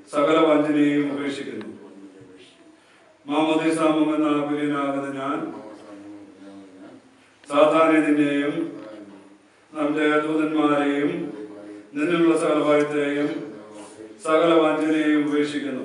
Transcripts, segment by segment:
സകല വഞ്ചനയും ഉപേക്ഷിക്കുന്നു മാമോദിസാമെന്ന കുര്യനാകുന്ന ഞാൻ സാധാരണ നിന്നെയും നമ്മുടെ ദൂതന്മാരെയും നിന്നുള്ള സകല ഭയത്തെയും സകല വഞ്ചനയെയും ഉപേക്ഷിക്കുന്നു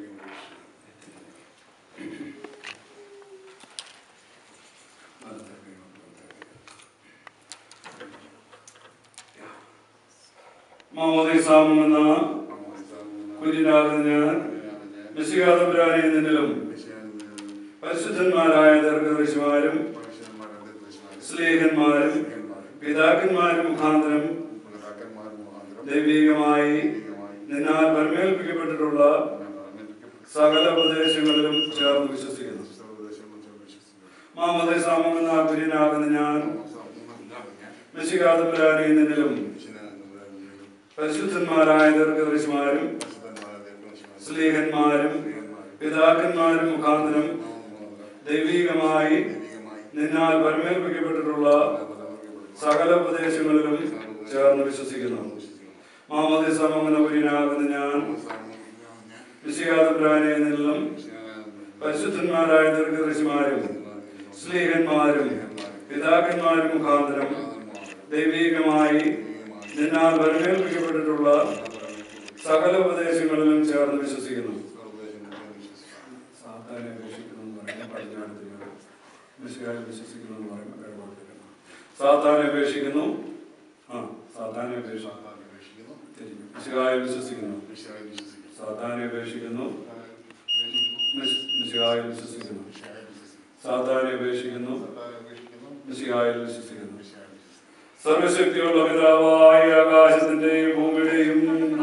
മാമോദിസാമെന്ന കുര്യനാകുന്ന ഞാൻ മിശികാതപുരാനെ നിന്നിലും പരിശുദ്ധന്മാരായ ദീർഘദർശിമാരും സ്നേഹന്മാരും പിതാക്കന്മാരും മുഖാന്തരം ദൈവികമായി നിന്നാൽ പരമേൽപ്പിക്കപ്പെട്ടിട്ടുള്ള സകല പ്രദേശങ്ങളിലും ചേർന്ന് വിശ്വസിക്കുന്നു മാമോദിസാമെന്ന കുര്യനാകുന്ന ഞാൻ മിശികാതപുരാനെ നിന്നിലും പരിശുദ്ധന്മാരായ ദീർഘദർശിമാരും സ്നേഹന്മാരും പിതാക്കന്മാരും മുഖാന്തരം ദൈവികമായി നിന്നാൽ പരമേൽപ്പിക്കപ്പെട്ടിട്ടുള്ള സകല പ്രദേശങ്ങളിലും ചേർന്ന് വിശ്വസിക്കുന്നു മാമോദിസമംഗലപുരിനാകുന്ന ഞാൻ വിശികാതപുരാനെ നിന്നും പരിശുദ്ധന്മാരായ ദീർഘദർശിമാരും സ്നേഹന്മാരും പിതാക്കന്മാരും മുഖാന്തരം ദൈവികമായി നിന്നാൽ പരമേൽപ്പിക്കപ്പെട്ടിട്ടുള്ള സകല ഉപദേശങ്ങളിലും ചേർന്ന് വിശ്വസിക്കുന്നു സാത്താനെ അപേക്ഷിക്കുന്നു എന്ന് പറയുന്നത് പടിഞ്ഞാറത്തിലാണ് മിശിഹായിൽ വിശ്വസിക്കുന്നു എന്ന് പറയുമ്പോൾ കിഴക്കോട്ടിരിക്കുന്നു സാത്താനെ അപേക്ഷിക്കുന്നു ആ സാത്താനെ അപേക്ഷിക്കുന്നു മിശിഹായിൽ വിശ്വസിക്കുന്നു സാത്താനെ അപേക്ഷിക്കുന്നു മിശ്- മിശിഹായിൽ വിശ്വസിക്കുന്നു സാത്താനെ അപേക്ഷിക്കുന്നു മിശിഹായിൽ വിശ്വസിക്കുന്നു സർവശക്തിയുള്ള പിതാവായ ആകാശത്തിന്റെയും ഭൂമിയുടെയും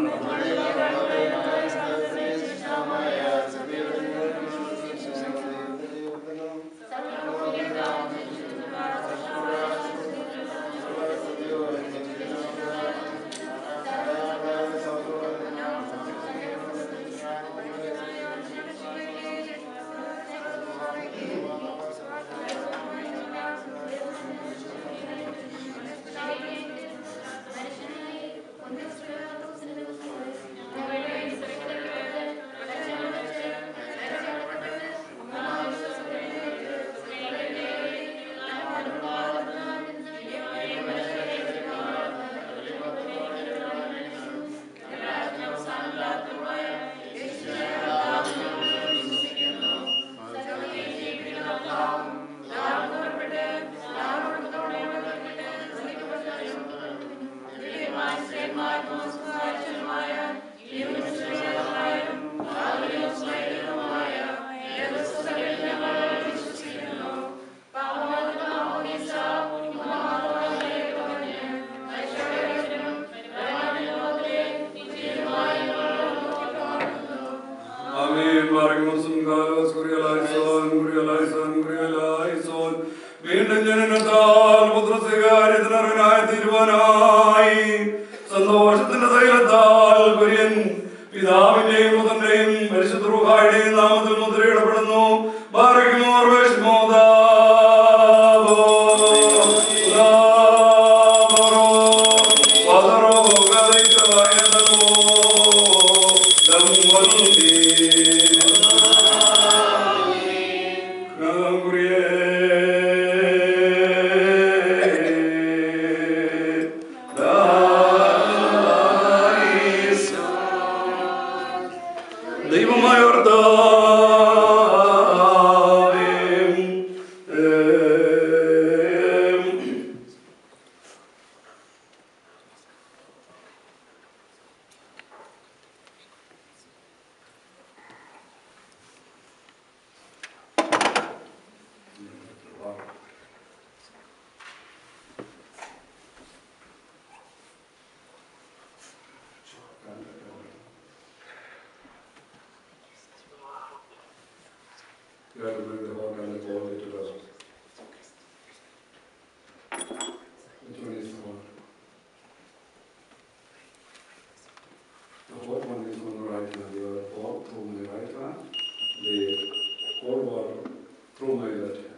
ആമേൻ പറയുമോസും കാലോസ് കുറിയലായിസോൻ കുറിയലായിസോൻ കുറിയലായിസോൻ വീണ്ടും ജനനത്താൽ പുത്രസ്വീകാര്യത്തിനറിനായി തീരുവാനായി സന്തോഷത്തിന്റെ തൈലത്താൽ കുര്യൻ പിതാവിന്റെയും പുത്രന്റെയും പരിശുദ്ധ റൂഹായുടെയും നാമത്തിൽ മുദ്രയിടപ്പെടുന്നു ബാറയ്ക്കുമോർ വേഷ്മോദാവോ ഉദാവറോ വദറോ ഗദൈതവായതനോ ദം വന്ദി ദൈവമായ You have to bring the horn and the ball into the. Which one is the horn? The hot one is on the right hand, the other ball through my right hand, the cold water through my left hand.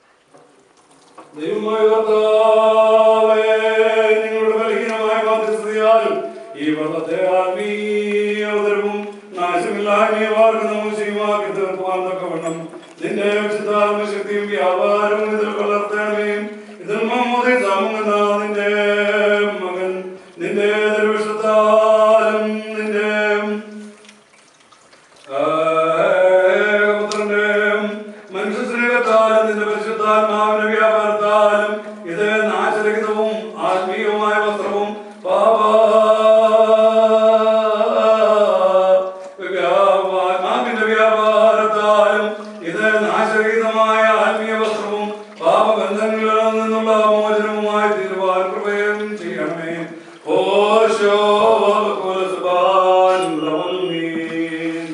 ദൈവമായ കർത്താവേ, നിങ്ങളുടെ ബലഹീനമായ മധ്യസ്ഥതയാൽ പ്രവർത്തിയാൽ ഈ വെള്ളത്തെ ആത്മീയതരവും നാശമില്ലായ്മയെ വാർക്കുന്ന മൂശയുമാക്കി തീർക്കുവാൻ തക്കവണ്ണം നിന്റെ വിശുദ്ധാത്മ ശക്തിയും വ്യാപാരവും ഇതിൽ വളർത്തണമേ ഇതിൽ മമ്മൂതി സാമുങ്ങുന്ന നിന്റെ മകൻ നിന്റെ ദർവിഷത്താലും നിന്റെ പുത്രന്റെ മനുഷ്യസ്നേഹത്താലും നിന്റെ പരിശുദ്ധാത്മാവിന്റെ വ്യാപാരത്താലും ഇത് നാശരഹിതവും ആത്മീയവുമായ വസ്ത്രവും പാപ ആത്മാവിന്റെ വ്യാപാരത്താലും ഇത് നാശരഹിതമായ ആത്മീയ വസ്ത്രവും പാപബന്ധങ്ങളിൽ നിന്നുള്ള മോചനവുമായി തീരുവാൻ കൃപയും ചെയ്യണമേ ഓശോ കുലസുബാൻ ലവൽമീൻ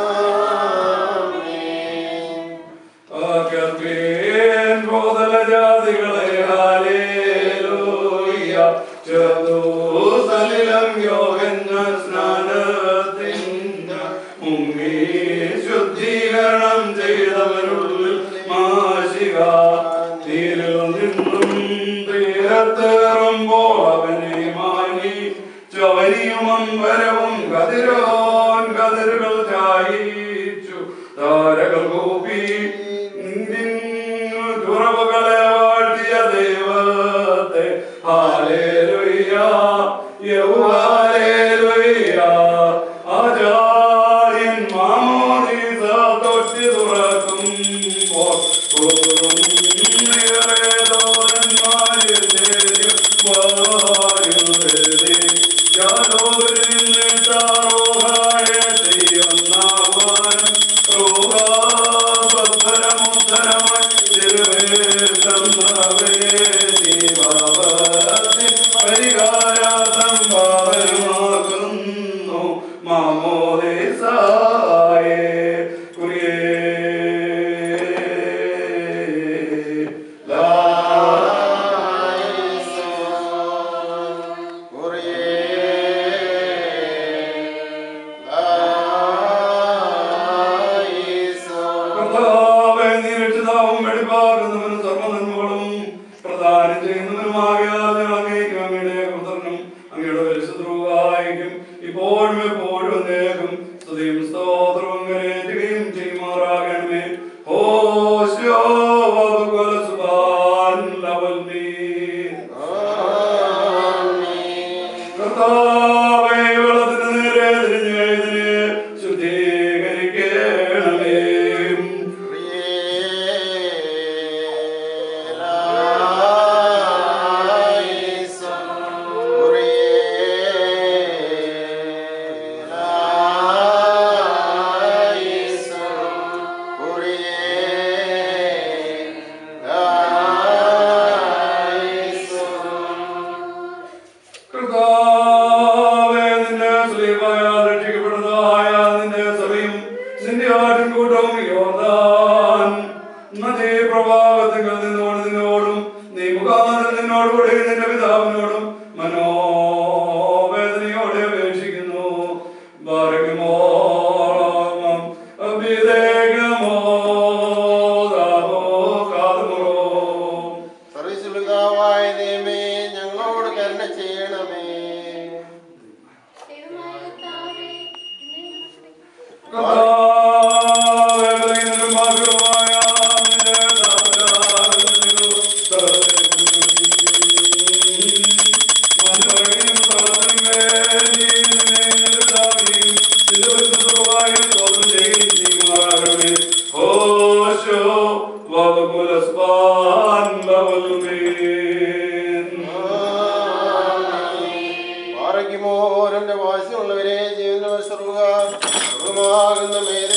അകർപ്പേൻ ബോധലജാതികളെ ഹാലേലൂയ ചെറുസലിലം യോഗന്ന സ്നാനത്തിൻ്റെ മുങ്ങി ശുദ്ധീകരണം ചെയ്തവനുള്ളിൽ മാശിക തീരിൽ നിന്നും തീരത്തേറുമ്പോൾ അവനെ മാനി ചവനിയും അമ്പരവും കതിരോൻ കതിരുകൾ ചായിച്ചു താരകൾ കൂപ്പി തുറവുകളെ വാഴ്ത്തിയ ദൈവത്തെ ഹാലേലുയ്യ യൗഹാലേലുയ്യ ആചാര്യൻ മാമോദീസ തൊട്ടി തുറക്കുമ്പോൾ പുറത്തും നിറയതോരന്മാരിൽ വായുവരുതി ജാലോകരിൽ നിട്ടാറോഹായ ചെയ്യുന്നവൻ റോഹാപരമുദ്ധരമായി തിരുവേണ്ടവേ ദീപാവത്തിൻ പരിഹാര സംഭാവനമാകുന്നു മാമോദേസായേ കുറിയേ ലാ കർത്താവേ, നീ രക്ഷിതാവും വെളിവാകുന്നവനും സർവ്വനന്മകളും പ്രദാനം ചെയ്യുന്നവനുമാകിയാൽ ഞങ്ങൾ അങ്ങേക്കും അങ്ങയുടെ പുത്രനും അങ്ങയുടെ പരിശുദ്ധവുമായിരിക്കും ഇപ്പോഴും എപ്പോഴും എന്നേക്കും സ്തുതിയും സ്തോത്രവും കരേറ്റുകയും ചെയ്യുമാറാകണമേ ഓശോ സുബാൻ ലവൽമീൻ കർത്താവേ, വെള്ളത്തിന് നേരെ തിരിഞ്ഞ് ഇതിനെ ശുദ്ധീകരിക്കണമേ. കർത്താവേ, നിന്റെ സ്ലീബായാൽ രക്ഷിക്കപ്പെട്ടതായ നിന്റെ സഭയും നിന്റെ ആട്ടിൻകൂട്ടവും യോർദാൻ നദീ പ്രവാഹത്തിൽ നിന്നോട് നിന്നോടും നീ മുഖാന്തരം നിന്നോടുകൂടി നിന്റെ പിതാവിനോടും മനോവേദനയോടെ അപേക്ഷിക്കുന്നു ബാരകമോ അഭിദേഹമോ ദാവോ കാതുമോ സർവീസുലതാവായ ദൈവമേ ഞങ്ങളോട് കരുണ ചെയ്യണമേ ആരോഗ്യമോരന്റെ വാസ്യമുള്ളവരെ ജീവനുള്ള സർവ സർവമാകുന്ന മേല